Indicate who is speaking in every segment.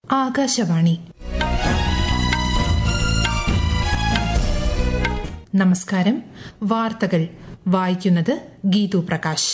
Speaker 1: ആകാശവാണി നമസ്കാരം വാർത്തകൾ വായിക്കുന്നത് ഗീതു പ്രകാശ്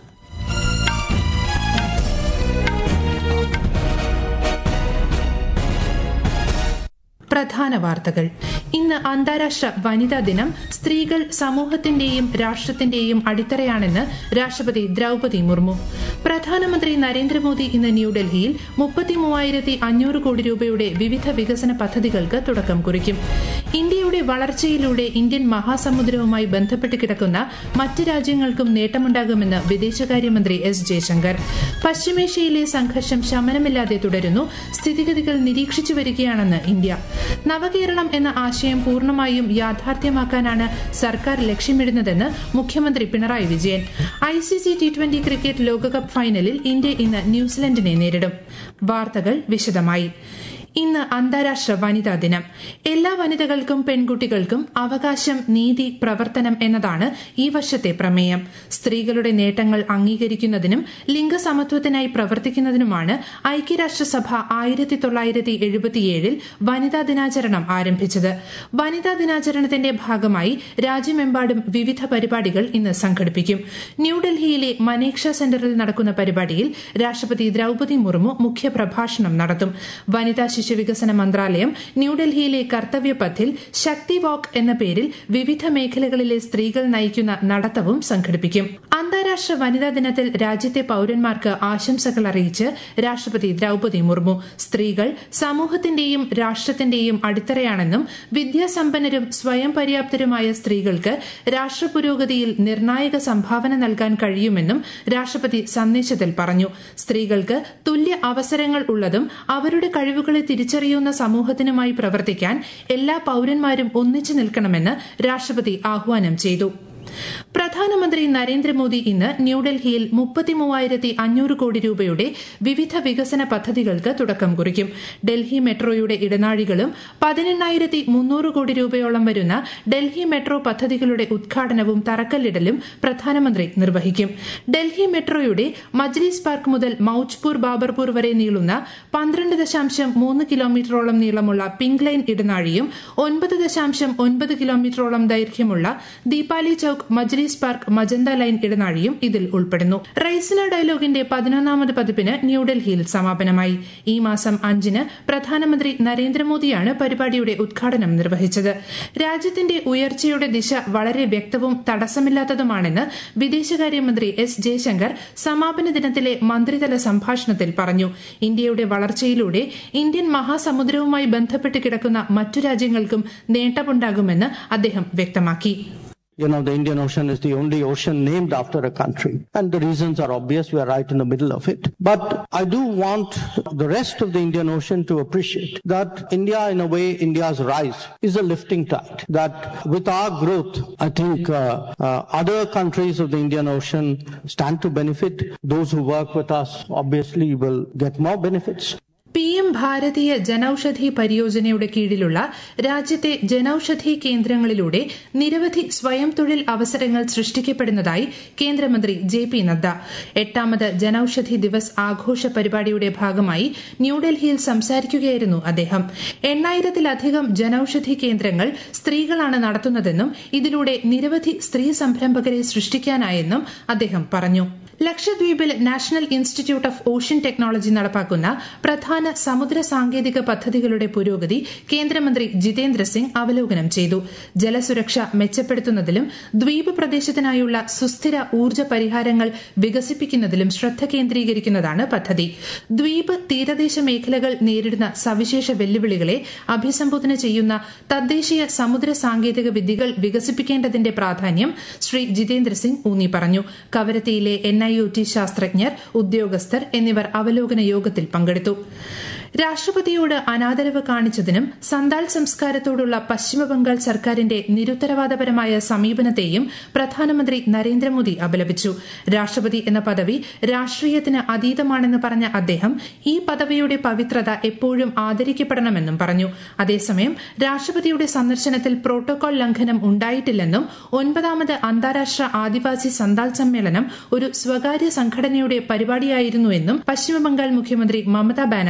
Speaker 1: പ്രധാന വാർത്തകൾ ഇന്ന് അന്താരാഷ്ട്ര വനിതാ ദിനം സ്ത്രീകൾ സമൂഹത്തിന്റെയും രാഷ്ട്രത്തിന്റെയും അടിത്തറയാണെന്ന് രാഷ്ട്രപതി ദ്രൌപതി മുർമു പ്രധാനമന്ത്രി നരേന്ദ്രമോദി ഇന്ന് ന്യൂഡൽഹിയിൽ മുപ്പത്തിമൂവായിരത്തി അഞ്ഞൂറ് കോടി രൂപയുടെ വിവിധ വികസന പദ്ധതികൾക്ക് തുടക്കം കുറിക്കും ഇന്ത്യയുടെ വളർച്ചയിലൂടെ ഇന്ത്യൻ മഹാസമുദ്രവുമായി ബന്ധപ്പെട്ട് കിടക്കുന്ന മറ്റ് രാജ്യങ്ങൾക്കും നേട്ടമുണ്ടാകുമെന്ന് വിദേശകാര്യമന്ത്രി എസ് ജയശങ്കർ പശ്ചിമേഷ്യയിലെ സംഘർഷം ശമനമില്ലാതെ തുടരുന്നു സ്ഥിതിഗതികൾ നിരീക്ഷിച്ചു വരികയാണെന്ന് ഇന്ത്യ നവകേരളം എന്ന ആശയം പൂർണ്ണമായും യാഥാർത്ഥ്യമാക്കാനാണ് സർക്കാർ ലക്ഷ്യമിടുന്നതെന്ന് മുഖ്യമന്ത്രി Pinarayi Vijayan ICC T twenty cricket ലോകകപ്പ് ഫൈനലിൽ ഇന്ത്യ ഇന്ന് ന്യൂസിലൻഡിനെ നേരിടും വാർത്തകൾ വിശദമായി ഇന്ന് അന്താരാഷ്ട്ര വനിതാ ദിനം എല്ലാ വനിതകൾക്കും പെൺകുട്ടികൾക്കും അവകാശം നീതി പ്രവർത്തനം എന്നതാണ് ഈ വർഷത്തെ പ്രമേയം സ്ത്രീകളുടെ നേട്ടങ്ങൾ അംഗീകരിക്കുന്നതിനും ലിംഗസമത്വത്തിനായി പ്രവർത്തിക്കുന്നതിനുമാണ് ഐക്യരാഷ്ട്രസഭ ആയിരത്തി തൊള്ളായിരത്തി എഴുപത്തിയേഴിൽ വനിതാ ദിനാചരണം ആരംഭിച്ചത് വനിതാ ദിനാചരണത്തിന്റെ ഭാഗമായി രാജ്യമെമ്പാടും വിവിധ പരിപാടികൾ ഇന്ന് സംഘടിപ്പിക്കും ന്യൂഡൽഹിയിലെ മനേക്ഷ സെന്ററിൽ നടക്കുന്ന പരിപാടിയിൽ രാഷ്ട്രപതി ദ്രൌപതി മുർമു മുഖ്യപ്രഭാഷണം നടത്തും വനിതാ ശിശുവികസന മന്ത്രാലയം ന്യൂഡൽഹിയിലെ കർത്തവ്യപഥിൽ ശക്തി വാക്ക് എന്ന പേരിൽ വിവിധ മേഖലകളിലെ സ്ത്രീകൾ നയിക്കുന്ന നടത്തവും സംഘടിപ്പിക്കും അന്താരാഷ്ട്ര വനിതാ ദിനത്തിൽ രാജ്യത്തെ പൌരന്മാർക്ക് ആശംസകൾ അറിയിച്ച് രാഷ്ട്രപതി ദ്രൌപതി മുർമു സ്ത്രീകൾ സമൂഹത്തിന്റെയും രാഷ്ട്രത്തിന്റെയും അടിത്തറയാണെന്നും വിദ്യാസമ്പന്നരും സ്വയം പര്യാപ്തരുമായ സ്ത്രീകൾക്ക് രാഷ്ട്ര പുരോഗതിയിൽ നിർണായക സംഭാവന നൽകാൻ കഴിയുമെന്നും രാഷ്ട്രപതി സന്ദേശത്തിൽ പറഞ്ഞു സ്ത്രീകൾക്ക് തുല്യ അവസരങ്ങൾ ഉള്ളതും അവരുടെ കഴിവുകളെ തിരിച്ചറിയുന്ന സമൂഹത്തിനുമായി പ്രവർത്തിക്കാൻ എല്ലാ പൌരന്മാരും ഒന്നിച്ചു നിൽക്കണമെന്ന് രാഷ്ട്രപതി ആഹ്വാനം ചെയ്തു പ്രധാനമന്ത്രി നരേന്ദ്രമോദി ഇന്ന് ന്യൂഡൽഹിയിൽ മുപ്പത്തിമൂവായിരത്തി അഞ്ഞൂറ് കോടി രൂപയുടെ വിവിധ വികസന പദ്ധതികൾക്ക് തുടക്കം കുറിക്കും ഡൽഹി മെട്രോയുടെ ഇടനാഴികളും പതിനെണ്ണായിരത്തി മുന്നൂറ് കോടി രൂപയോളം വരുന്ന ഡൽഹി മെട്രോ പദ്ധതികളുടെ ഉദ്ഘാടനവും തറക്കല്ലിടലും പ്രധാനമന്ത്രി നിർവഹിക്കും ഡൽഹി മെട്രോയുടെ മജ്ലിസ് പാർക്ക് മുതൽ മൌജ്പൂർ ബാബർപൂർ വരെ നീളുന്ന പന്ത്രണ്ട് ദശാംശം മൂന്ന് കിലോമീറ്ററോളം നീളമുള്ള പിങ്ക് ലൈൻ ഇടനാഴിയും ഒൻപത് ദശാംശം ഒൻപത് കിലോമീറ്ററോളം ദൈർഘ്യമുള്ള ദീപാലി ചൌക്ക് മജ്ലിസ് പാർക്ക് മജന്ത ലൈൻ ഇടനാഴിയും ഇതിൽ ഉൾപ്പെടുന്നു റൈസിന ഡയലോഗിന്റെ പതിനൊന്നാമത് പതിപ്പിന് ന്യൂഡൽഹിയിൽ സമാപനമായി ഈ മാസം അഞ്ചിന് പ്രധാനമന്ത്രി നരേന്ദ്രമോദിയാണ് പരിപാടിയുടെ ഉദ്ഘാടനം നിർവഹിച്ചത് രാജ്യത്തിന്റെ ഉയർച്ചയുടെ ദിശ വളരെ വ്യക്തവും തടസ്സമില്ലാത്തതുമാണെന്ന് വിദേശകാര്യമന്ത്രി എസ് ജയശങ്കർ സമാപന ദിനത്തിലെ മന്ത്രിതല സംഭാഷണത്തിൽ പറഞ്ഞു ഇന്ത്യയുടെ വളർച്ചയിലൂടെ ഇന്ത്യൻ മഹാസമുദ്രവുമായി ബന്ധപ്പെട്ട് കിടക്കുന്ന മറ്റു രാജ്യങ്ങൾക്കും നേട്ടമുണ്ടാകുമെന്ന് അദ്ദേഹം വ്യക്തമാക്കി
Speaker 2: You know, the Indian Ocean is the only ocean named after a country. And the reasons are obvious. We are right in the middle of it. But I do want the rest of the Indian Ocean to appreciate that India, in a way, India's rise is a lifting tide. That with our growth, I think uh, uh, other countries of the Indian Ocean stand to benefit. Those who work with us obviously will get more benefits.
Speaker 1: P M Bharatiya Janaushadhi പരിയോജനയുടെ കീഴിലുള്ള രാജ്യത്തെ ജനൌഷധി കേന്ദ്രങ്ങളിലൂടെ നിരവധി സ്വയം തൊഴിൽ അവസരങ്ങൾ സൃഷ്ടിക്കപ്പെടുന്നതായി കേന്ദ്രമന്ത്രി J P Nadda എട്ടാമത് ജനൌഷധി ദിവസ് ആഘോഷ പരിപാടിയുടെ ഭാഗമായി ന്യൂഡൽഹിയിൽ സംസാരിക്കുകയായിരുന്നു അദ്ദേഹം എണ്ണായിരത്തിലധികം ജനൌഷധി കേന്ദ്രങ്ങൾ സ്ത്രീകളാണ് നടത്തുന്നതെന്നും ഇതിലൂടെ നിരവധി സ്ത്രീ സംരംഭകരെ സൃഷ്ടിക്കാനായെന്നും അദ്ദേഹം പറഞ്ഞു ലക്ഷദ്വീപിൽ national institute of ocean technology നടപ്പാക്കുന്ന പ്രധാന സമുദ്ര സാങ്കേതിക പദ്ധതികളുടെ പുരോഗതി കേന്ദ്രമന്ത്രി ജിതേന്ദ്ര സിംഗ് അവലോകനം ചെയ്തു ജലസുരക്ഷ മെച്ചപ്പെടുത്തുന്നതിലും ദ്വീപ് പ്രദേശത്തിനായുള്ള സുസ്ഥിര ഊർജ്ജ പരിഹാരങ്ങൾ വികസിപ്പിക്കുന്നതിലും ശ്രദ്ധ കേന്ദ്രീകരിക്കുന്നതാണ് പദ്ധതി ദ്വീപ് തീരദേശ മേഖലകൾ നേരിടുന്ന സവിശേഷ വെല്ലുവിളികളെ അഭിസംബോധന ചെയ്യുന്ന തദ്ദേശീയ സമുദ്ര സാങ്കേതിക വിദ്യകൾ വികസിപ്പിക്കേണ്ടതിന്റെ പ്രാധാന്യം ശ്രീ ജിതേന്ദ്ര സിംഗ് ഊന്നി പറഞ്ഞു കവരത്തിയിലെ എൻ ഐ ഒ ടി ശാസ്ത്രജ്ഞർ ഉദ്യോഗസ്ഥർ എന്നിവർ അവലോകന യോഗത്തിൽ പങ്കെടുത്തു രാഷ്ട്രപതിയോട് അനാദരവ് കാണിച്ചതിനും സന്താൽ സംസ്കാരത്തോടുള്ള പശ്ചിമബംഗാൾ സർക്കാരിന്റെ നിരുത്തരവാദപരമായ സമീപനത്തെയും പ്രധാനമന്ത്രി നരേന്ദ്രമോദി അപലപിച്ചു രാഷ്ട്രപതി എന്ന പദവി രാഷ്ട്രീയത്തിന് അതീതമാണെന്ന് പറഞ്ഞ അദ്ദേഹം ഈ പദവിയുടെ പവിത്രത എപ്പോഴും ആദരിക്കപ്പെടണമെന്നും പറഞ്ഞു അതേസമയം രാഷ്ട്രപതിയുടെ സന്ദർശനത്തിൽ പ്രോട്ടോകോൾ ലംഘനം ഉണ്ടായിട്ടില്ലെന്നും ഒൻപതാമത് അന്താരാഷ്ട്ര ആദിവാസി സന്താൽ സമ്മേളനം ഒരു സ്വകാര്യ സംഘടനയുടെ പരിപാടിയായിരുന്നുവെന്നും പശ്ചിമബംഗാൾ മുഖ്യമന്ത്രി മമതാ ബാനർജി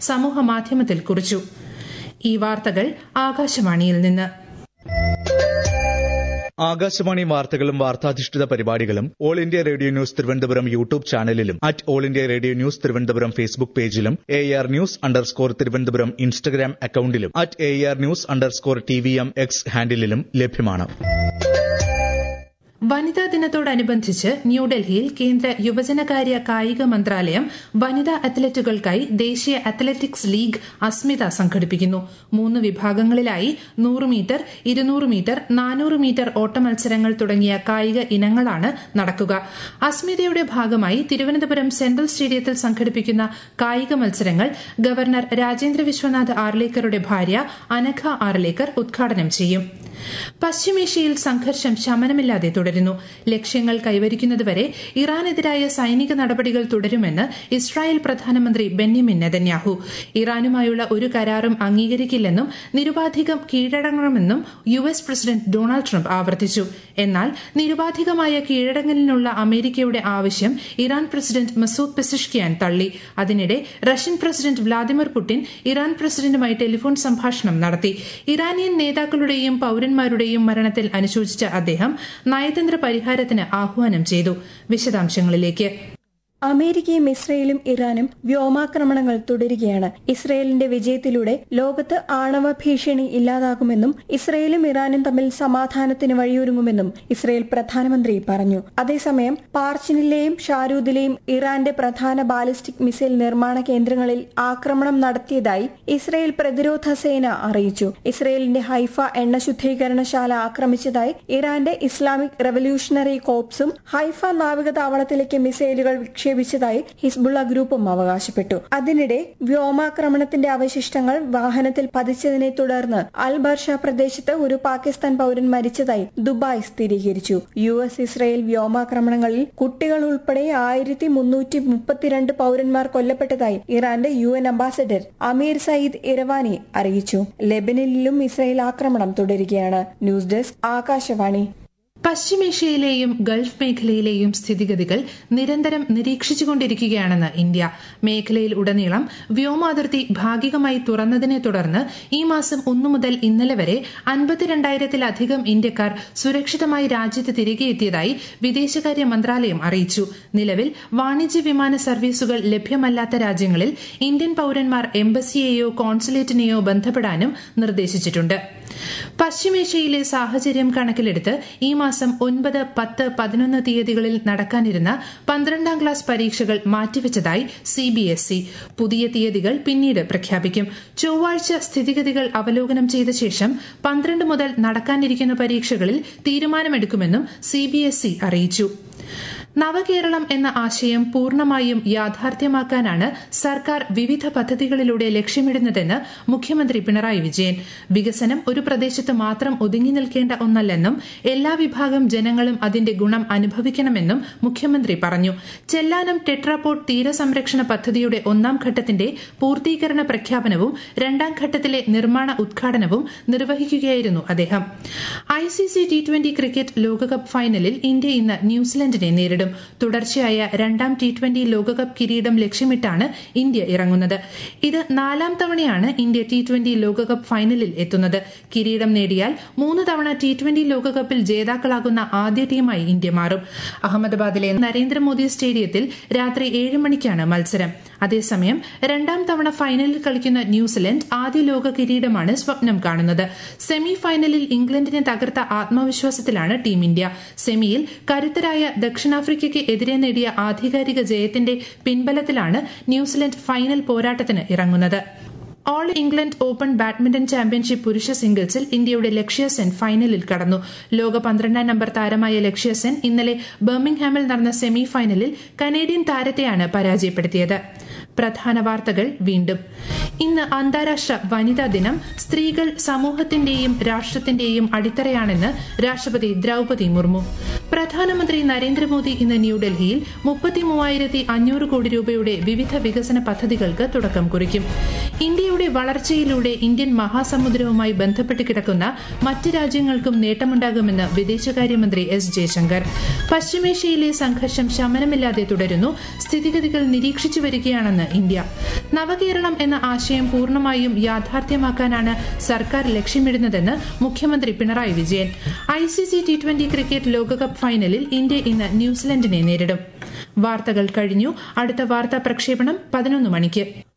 Speaker 1: സമൂഹ മാധ്യമത്തിൽ കുറിച്ചു ഈ വാർത്തകൾ ആകാശവാണിയിൽ നിന്ന്
Speaker 3: ആകാശവാണി വാർത്തകളും വാർത്താധിഷ്ഠിത പരിപാടികളും all India radio news Thiruvananthapuram YouTube ചാനലിലും at all India radio news Thiruvananthapuram Facebook പേജിലും A R news underscore Thiruvananthapuram Instagram അക്കൌണ്ടിലും at A R news underscore T V M X ഹാൻഡിലും ലഭ്യമാണ്
Speaker 1: വനിതാ ദിനത്തോടനുബന്ധിച്ച് ന്യൂഡൽഹിയിൽ കേന്ദ്ര യുവജനകാര്യ കായിക മന്ത്രാലയം വനിതാ അത്ലറ്റുകൾക്കായി ദേശീയ അത്ലറ്റിക്സ് ലീഗ് അസ്മിത സംഘടിപ്പിക്കുന്നു മൂന്ന് വിഭാഗങ്ങളിലായി നൂറ് മീറ്റർ ഇരുന്നൂറ് മീറ്റർ നാനൂറ് മീറ്റർ ഓട്ട മത്സരങ്ങൾ തുടങ്ങിയ കായിക ഇനങ്ങളാണ് നടക്കുക അസ്മിതയുടെ ഭാഗമായി തിരുവനന്തപുരം സെൻട്രൽ സ്റ്റേഡിയത്തിൽ സംഘടിപ്പിക്കുന്ന കായിക മത്സരങ്ങൾ ഗവർണർ രാജേന്ദ്ര വിശ്വനാഥ് ആർലേക്കറുടെ ഭാര്യ അനഘ ആർലേക്കർ ഉദ്ഘാടനം ചെയ്യും പശ്ചിമേഷ്യയിൽ സംഘർഷം ശമനമില്ലാതെ തുടരുന്നു ലക്ഷ്യങ്ങൾ കൈവരിക്കുന്നതുവരെ ഇറാനെതിരായ സൈനിക നടപടികൾ തുടരുമെന്ന് ഇസ്രായേൽ പ്രധാനമന്ത്രി ബെന്യമിൻ നെതന്യാഹു ഇറാനുമായുള്ള ഒരു കരാറും അംഗീകരിക്കില്ലെന്നും നിരുപാധികം കീഴടങ്ങണമെന്നും U S president Donald Trump ആവർത്തിച്ചു എന്നാൽ നിരുപാധികമായ കീഴടങ്ങലിനുള്ള അമേരിക്കയുടെ ആവശ്യം ഇറാൻ പ്രസിഡന്റ് മസൂദ് പെസിഷ്കിയാൻ തള്ളി അതിനിടെ Russian president Vladimir Putin Iran പ്രസിഡന്റുമായി ടെലിഫോൺ സംഭാഷണം നടത്തി ഇറാനിയൻ നേതാക്കളുടെയും പൌരന്മാരുടെയും മരണത്തിൽ അനുശോചിച്ച അദ്ദേഹം നയതന്ത്ര പരിഹാരത്തിന് ആഹ്വാനം ചെയ്തു വിശദാംശങ്ങളിലേക്ക്
Speaker 4: അമേരിക്കയും ഇസ്രയേലും ഇറാനും വ്യോമാക്രമണങ്ങൾ തുടരുകയാണ് ഇസ്രയേലിന്റെ വിജയത്തിലൂടെ ലോകത്ത് ആണവ ഭീഷണി ഇല്ലാതാകുമെന്നും ഇസ്രയേലും ഇറാനും തമ്മിൽ സമാധാനത്തിന് വഴിയൊരുങ്ങുമെന്നും ഇസ്രയേൽ പ്രധാനമന്ത്രി പറഞ്ഞു അതേസമയം പാർച്ചിനിലെയും ഷാരൂദിലെയും ഇറാന്റെ പ്രധാന ബാലിസ്റ്റിക് മിസൈൽ നിർമ്മാണ കേന്ദ്രങ്ങളിൽ ആക്രമണം നടത്തിയതായി ഇസ്രയേൽ പ്രതിരോധ സേന അറിയിച്ചു ഇസ്രയേലിന്റെ ഹൈഫ എണ്ണ ശുദ്ധീകരണശാല ആക്രമിച്ചതായി ഇറാന്റെ ഇസ്ലാമിക് റവല്യൂഷണറി കോപ്സും ഹൈഫ നാവികതാവളത്തിലേക്ക് മിസൈലുകൾ വിക്ഷേപിച്ചതായി ഹിസ്ബുള്ള ഗ്രൂപ്പും അവകാശപ്പെട്ടു അതിനിടെ വ്യോമാക്രമണത്തിന്റെ അവശിഷ്ടങ്ങൾ വാഹനത്തിൽ പതിച്ചതിനെ തുടർന്ന് അൽ ബർഷ പ്രദേശത്ത് ഒരു പാകിസ്ഥാൻ പൌരൻ മരിച്ചതായി ദുബായ് സ്ഥിരീകരിച്ചു യു എസ് ഇസ്രയേൽ വ്യോമാക്രമണങ്ങളിൽ കുട്ടികൾ ഉൾപ്പെടെ ആയിരത്തി മുന്നൂറ്റി മുപ്പത്തിരണ്ട് പൌരന്മാർ കൊല്ലപ്പെട്ടതായി ഇറാന്റെ U N ambassador Amir Saeed Iravani അറിയിച്ചു ലെബനനിലും ഇസ്രയേൽ ആക്രമണം തുടരുകയാണ് ന്യൂസ് ഡെസ്ക് ആകാശവാണി
Speaker 1: പശ്ചിമേഷ്യയിലെയും ഗൾഫ് മേഖലയിലെയും സ്ഥിതിഗതികൾ നിരന്തരം നിരീക്ഷിച്ചുകൊണ്ടിരിക്കുകയാണെന്ന് ഇന്ത്യ മേഖലയിൽ ഉടനീളം വ്യോമാതിർത്തി ഭാഗികമായി തുറന്നതിനെ തുടർന്ന് ഈ മാസം ഒന്നു മുതൽ ഇന്നലെ വരെ അൻപത്തിരണ്ടായിരത്തിലധികം ഇന്ത്യക്കാർ സുരക്ഷിതമായി രാജ്യത്ത് തിരികെ എത്തിയതായി വിദേശകാര്യ മന്ത്രാലയം അറിയിച്ചു നിലവിൽ വാണിജ്യ വിമാന സർവീസുകൾ ലഭ്യമല്ലാത്ത രാജ്യങ്ങളിൽ ഇന്ത്യൻ പൌരന്മാർ എംബസിയെയോ കോൺസുലേറ്റിനെയോ ബന്ധപ്പെടാനും നിർദ്ദേശിച്ചിട്ടുണ്ട് പശ്ചിമേഷ്യയിലെ സാഹചര്യം കണക്കിലെടുത്ത് ഈ മാസം ഒൻപത് പത്ത് പതിനൊന്ന് തീയതികളിൽ നടക്കാനിരുന്ന പന്ത്രണ്ടാം ക്ലാസ് പരീക്ഷകൾ മാറ്റിവെച്ചതായി സിബിഎസ്ഇ പുതിയ തീയതികൾ പിന്നീട് പ്രഖ്യാപിക്കും ചൊവ്വാഴ്ച സ്ഥിതിഗതികൾ അവലോകനം ചെയ്ത ശേഷം പന്ത്രണ്ട് മുതൽ നടക്കാനിരിക്കുന്ന പരീക്ഷകളിൽ തീരുമാനമെടുക്കുമെന്നും സിബിഎസ്ഇ അറിയിച്ചു നവകേരളം എന്ന ആശയം പൂർണ്ണമായും യാഥാർത്ഥ്യമാക്കാനാണ് സർക്കാർ വിവിധ പദ്ധതികളിലൂടെ ലക്ഷ്യമിടുന്നതെന്ന് മുഖ്യമന്ത്രി പിണറായി വിജയൻ വികസനം ഒരു പ്രദേശത്ത് മാത്രം ഒതുങ്ങി നിൽക്കേണ്ട ഒന്നല്ലെന്നും എല്ലാ വിഭാഗം ജനങ്ങളും അതിന്റെ ഗുണം അനുഭവിക്കണമെന്നും മുഖ്യമന്ത്രി പറഞ്ഞു ചെല്ലാനം ടെട്രാപോർട്ട് തീരസംരക്ഷണ പദ്ധതിയുടെ ഒന്നാം ഘട്ടത്തിന്റെ പൂർത്തീകരണ പ്രഖ്യാപനവും രണ്ടാം ഘട്ടത്തിലെ നിർമ്മാണ ഉദ്ഘാടനവും നിർവഹിക്കുകയായിരുന്നു അദ്ദേഹം ഐസിസി ടി ട്വന്റി ക്രിക്കറ്റ് ലോകകപ്പ് ഫൈനലിൽ ഇന്ത്യ ഇന്ന് ന്യൂസിലൻഡിനെ നേരിടും തുടർച്ചയായ രണ്ടാം ടി ട്വന്റി ലോകകപ്പ് കിരീടം ലക്ഷ്യമിട്ടാണ് ഇന്ത്യ ഇറങ്ങുന്നത് ഇത് നാലാം തവണയാണ് ഇന്ത്യ ടി ട്വന്റി ലോകകപ്പ് ഫൈനലിൽ എത്തുന്നത് കിരീടം നേടിയാൽ മൂന്ന് തവണ ടി ട്വന്റി ലോകകപ്പിൽ ജേതാക്കളാകുന്ന ആദ്യ ടീമായി ഇന്ത്യ മാറും അഹമ്മദാബാദിലെ നരേന്ദ്രമോദി സ്റ്റേഡിയത്തിൽ രാത്രി ഏഴ് മണിക്കാണ് മത്സരം അതേസമയം രണ്ടാം തവണ ഫൈനലിൽ കളിക്കുന്ന ന്യൂസിലൻഡ് ആദ്യ ലോക കിരീടമാണ് സ്വപ്നം കാണുന്നത് സെമി ഫൈനലിൽ ഇംഗ്ലണ്ടിനെ തകർത്ത ആത്മവിശ്വാസത്തിലാണ് ടീം ഇന്ത്യ സെമിയിൽ കരുത്തരായ ദക്ഷിണാഫ്രിക്കയ്ക്ക് എതിരെ നേടിയ ആധികാരിക ജയത്തിന്റെ പിൻബലത്തിലാണ് ന്യൂസിലൻഡ് ഫൈനൽ പോരാട്ടത്തിന് ഇറങ്ങുന്നത് all England open badminton championship പുരുഷ സിംഗിൾസിൽ ഇന്ത്യയുടെ ലക്ഷ്യ സെൻ ഫൈനലിൽ കടന്നു ലോക പന്ത്രണ്ടാം നമ്പർ താരമായ ലക്ഷ്യ സെൻ ഇന്നലെ ബർമിംഗ്ഹാമിൽ നടന്ന സെമി ഫൈനലിൽ കനേഡിയൻ താരത്തെയാണ് പരാജയപ്പെടുത്തിയത് പ്രധാന വാർത്തകൾ വീണ്ടും ഇന്ന് അന്താരാഷ്ട്ര വനിതാ ദിനം സ്ത്രീകൾ സമൂഹത്തിന്റെയും രാഷ്ട്രത്തിന്റെയും അടിത്തറയാണെന്ന് രാഷ്ട്രപതി ദ്രൌപതി മുർമു പ്രധാനമന്ത്രി നരേന്ദ്രമോദി ഇന്ന് ന്യൂഡൽഹിയിൽ മുപ്പത്തി മൂവായിരത്തി അഞ്ഞൂറ് കോടി രൂപയുടെ വിവിധ വികസന പദ്ധതികൾക്ക് തുടക്കം കുറിക്കും ഇന്ത്യയുടെ വളർച്ചയിലൂടെ ഇന്ത്യൻ മഹാസമുദ്രവുമായി ബന്ധപ്പെട്ട് കിടക്കുന്ന മറ്റ് രാജ്യങ്ങൾക്കും നേട്ടമുണ്ടാകുമെന്ന് വിദേശകാര്യമന്ത്രി എസ് ജയശങ്കർ പശ്ചിമേഷ്യയിലെ സംഘർഷം ശമനമില്ലാതെ തുടരുന്നു സ്ഥിതിഗതികൾ നിരീക്ഷിച്ചു വരികയാണെന്ന് ഇന്ത്യ നവകേരളം എന്ന ആശയം പൂർണ്ണമായും യാഥാർത്ഥ്യമാക്കാനാണ് സർക്കാർ ലക്ഷ്യമിടുന്നതെന്ന് മുഖ്യമന്ത്രി Pinarayi Vijayan I C C T twenty cricket ലോകകപ്പ് ഫൈനലിൽ ഇന്ത്യ ഇന്ന് ന്യൂസിലൻഡിനെ നേരിടും വാർത്തകൾ കഴിഞ്ഞു അടുത്ത വാർത്താ പ്രക്ഷേപണം പതിനൊന്ന് മണിക്ക്